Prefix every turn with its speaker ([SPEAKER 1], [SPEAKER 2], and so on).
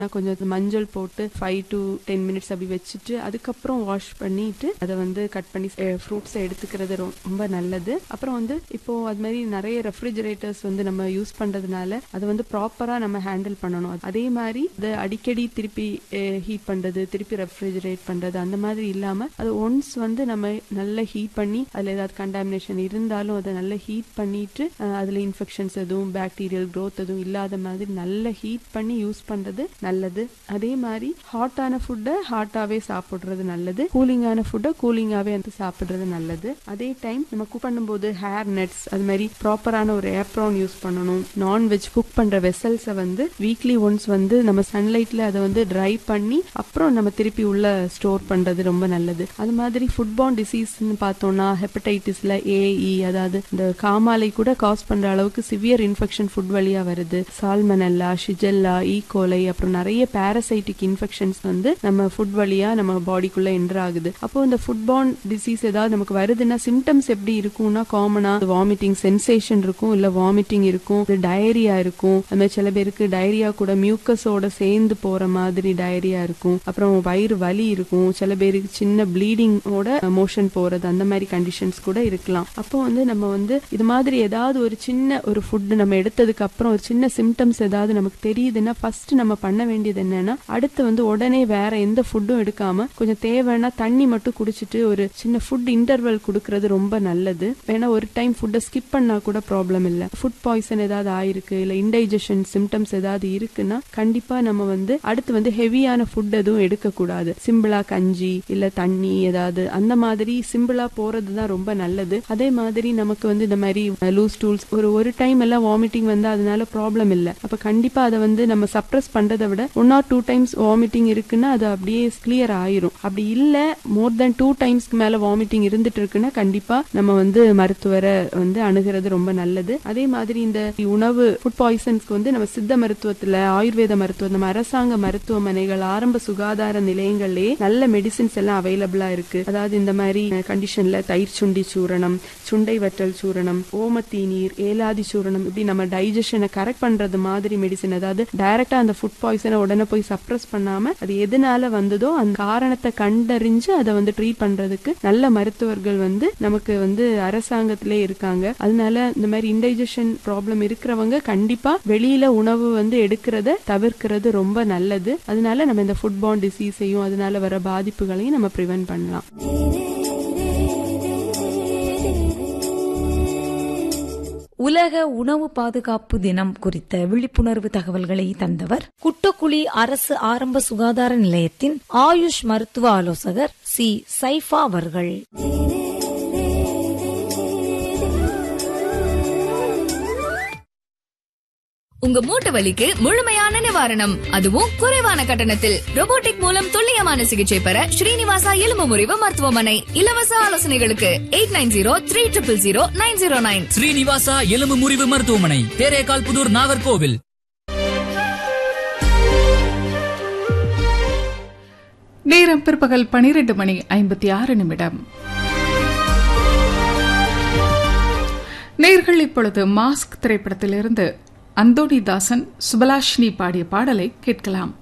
[SPEAKER 1] கொஞ்சம் மஞ்சள் போட்டு ஃபைவ் டு டென் மினிட்ஸ் அப்படி வச்சுட்டு அதுக்கப்புறம் வாஷ் பண்ணிட்டு அதை வந்து கட் பண்ணி ஃப்ரூட்ஸை எடுத்துக்கிறது ரொம்ப நல்லது அப்புறம் வந்து இப்போ அது மாதிரி நிறைய ரெஃப்ரிஜரேட்டர்ஸ் வந்து நம்ம யூஸ் பண்றதுனால அதை வந்து ப்ராப்பரா நம்ம ஹேண்டில் பண்ணணும் அதே மாதிரி அதை அடிக்கடி திருப்பி ஹீட் பண்றது திருப்பி ரெஃப்ரிஜரேட் பண்றது அந்த மாதிரி இல்லாம அது ஒன்ஸ் வந்து நம்ம நல்லா ஹீட் பண்ணி அதுல ஏதாவது கண்டாமினேஷன் இருந்தாலும் அதை நல்லா ஹீட் பண்ணிட்டு அஹ், அதுல இன்ஃபெக்ஷன்ஸ் எதுவும் பாக்டீரியல் growth எதுவும் இல்லாத மாதிரி நல்லா ஹீட் பண்ணி யூஸ் பண்றது நல்லது அதே மாதிரி ஹாட்டான ஃபுட்டை ஹாட்டாவே சாப்பிடுறது நல்லது கூலிங்கான ஃபுட்டை கூலிங்காவே வந்து சாப்பிடுறது நல்லது அதே டைம் நம்ம குக் பண்ணும்போது ஹேர் நெட்ஸ் அது மாதிரி ப்ராப்பரான ஒரு ஏப்ரான் யூஸ் பண்ணணும் நான்வெஜ் குக் பண்ற வெசல்ஸை வந்து வீக்லி ஒன்ஸ் வந்து நம்ம சன்லைட்ல அதை வந்து ட்ரை பண்ணி அப்புறம் நம்ம திருப்பி உள்ள ஸ்டோர் பண்றது ரொம்ப நல்லது அது மாதிரி ஃபுட்பான் டிசீஸ்னு பார்த்தோம்னா ஹெப்படைட்டிஸ்ல ஏஇ அதாவது இந்த காமாலை கூட காஸ் பண்ற அளவுக்கு சிவியர் இன்ஃபெக்ஷன் ஃபுட் வழியா வருது சால்மனல்லா ஷிஜெல்லா ஈகோலை அப்புறம் நிறைய பாரசைட்டிக் இன்ஃபெக்ஷன்ஸ் வந்து நம்ம ஃபுட் வழியா நம்ம பாடிக்குள்ள என்டர் ஆகுது அப்போ இந்த ஃபுட்பான் டிசீஸ் ஏதாவது நமக்கு வருதுன்னா சிம்டம்ஸ் எப்படி இருக்கும்னா காமனா வாமிட்டிங் சென்சேஷன் இருக்கும் இல்ல வாமிட்டிங் இருக்கும் டயரியா இருக்கும் அது மாதிரி சில பேருக்கு டயரியா கூட மியூக்கஸோட சேர்ந்து போற மாதிரி டயரியா இருக்கும் அப்புறம் வயிறு வலி இருக்கும் சில பேருக்கு சின்ன ப்ளீடிங்கோட மோஷன் போறது அந்த மாதிரி கண்டிஷன்ஸ் கூட இருக்கலாம் அப்போ வந்து நம்ம வந்து இது மாதிரி ஏதாவது ஒரு சின்ன ஒரு ஃபுட் நம்ம எடுத்ததுக்கு அப்புறம் ஒரு சின்ன சிம்டம்ஸ் ஏதாவது நமக்கு தெரியுதுன்னா ஃபர்ஸ்ட் நம்ம பண்ண வேண்டியது என்னன்னா அடுத்து வந்து உடனே வேற எந்த ஃபுட்டும் எடுக்காம கொஞ்சம் தேவைன்னா தண்ணி மட்டும் குடிச்சிட்டு ஒரு சின்ன ஃபுட் இன்டர்வல் கொடுக்கறது ரொம்ப நல்லது ஏன்னா ஒரு டைம் ஃபுட்டை ஸ்கிப் பண்ணா கூட ப்ராப்ளம் இல்ல ஃபுட் பாய்சன் ஏதாவது ஆயிருக்கு இல்ல இன்டைஜஷன் சிம்டம்ஸ் ஏதாவது இருக்குன்னா கண்டிப்பா நம்ம வந்து அடுத்து வந்து ஹெவியான ஃபுட் எதுவும் எடுக்க கூடாது சிம்பிளா கஞ்சி இல்ல தண்ணி ஏதாவது அந்த மாதிரி சிம்பிளா போறது தான் ரொம்ப நல்லது அதே மாதிரி நமக்கு வந்து இந்த மாதிரி லூஸ் டூல்ஸ் ஒரு ஒரு டைம் எல்லாம் வாமிட்டிங் வந்து அதனால ப்ராப்ளம் இல்ல அப்ப கண்டிப்பா அதை வந்து நம்ம சப்ரஸ் பண்றதை விட one or two times vomiting இருக்குன்னா அது அப்படியே கிளியர் ஆயிரும் அப்படி இல்ல மோர் தென் டூ டைம்ஸ்க்கு மேல வாமிட்டிங் இருந்துட்டு இருக்குன்னா கண்டிப்பா நம்ம வந்து மருத்துவரை வந்து அணுகிறது ரொம்ப நல்லது அதே மாதிரி இந்த உணவு ஃபுட் பாய்சன்ஸ்க்கு வந்து நம்ம சித்த மருத்துவத்துல ஆயுர்வேத மருத்துவம் நம்ம அரசாங்க மருத்துவமனைகள் ஆரம்ப சுகாதார நிலையங்கள்லயே நல்ல மெடிசின்ஸ் எல்லாம் அவைலபிளா இருக்கு அதாவது இந்த மாதிரி கண்டிஷன்ல தயிர் சுண்டி சூரணம் சுண்டை வற்றல் சூரணம் ஓமத்தீ நீர் ஏலாதி சூரணம் இப்படி நம்ம டைஜஷனை கரெக்ட் பண்றது மாதிரி மெடிசின் அதாவது டைரக்டா அந்த ஃபுட் பாய்சனை உடனே போய் சப்ரஸ் பண்ணாம அது எதனால வந்ததோ அந்த காரணத்தை கண்டறிஞ்சு அதை வந்து ட்ரீட் பண்றதுக்கு நல்ல மருத்துவர்கள் வந்து நமக்கு வந்து அரசாங்கத்திலே இருக்காங்க அதனால இந்த மாதிரி இன்டைஜஷன் ப்ராப்ளம் இருக்கிறவங்க கண்டிப்பா வெளியில உணவு வந்து எடுக்கிறத தவிர்க்கிறது ரொம்ப நல்லது அதனால நம்ம இந்த ஃபுட்பான் டிசீஸையும் அதனால வர பாதிப்புகளையும் நம்ம ப்ரிவென்ட் பண்ணலாம்
[SPEAKER 2] உலக உணவு பாதுகாப்பு தினம் குறித்த விழிப்புணர்வு தகவல்களை தந்தவர் குட்டக்குழி அரசு ஆரம்ப சுகாதார நிலையத்தின் ஆயுஷ் மருத்துவ ஆலோசகர் சி சைஃபா அவர்கள்
[SPEAKER 3] உங்க மூட்டு வலிக்கு முழுமையான நிவாரணம் அதுவும் குறைவான கட்டணத்தில் robotic மூலம் துல்லியமான சிகிச்சை பெற ஸ்ரீனிவாசா எலும்பு முறிவு மருத்துவமனை இலவச ஆலோசனைகளுக்கு eight nine zero three triple zero nine zero nine
[SPEAKER 4] Srinivasa எலும்பு முறிவு மருத்துவமனை தேரேகால் புதூர் நாகர்கோவில்
[SPEAKER 5] நேரம் பிற்பகல் பனிரெண்டு மணி ஐம்பத்தி ஆறு நிமிடம் நேர்கள் இப்பொழுது மாஸ்க் திரைப்படத்திலிருந்து அந்தோணி தாசன் சுபலாஷினி பாடிய பாடலை கேட்கலாம்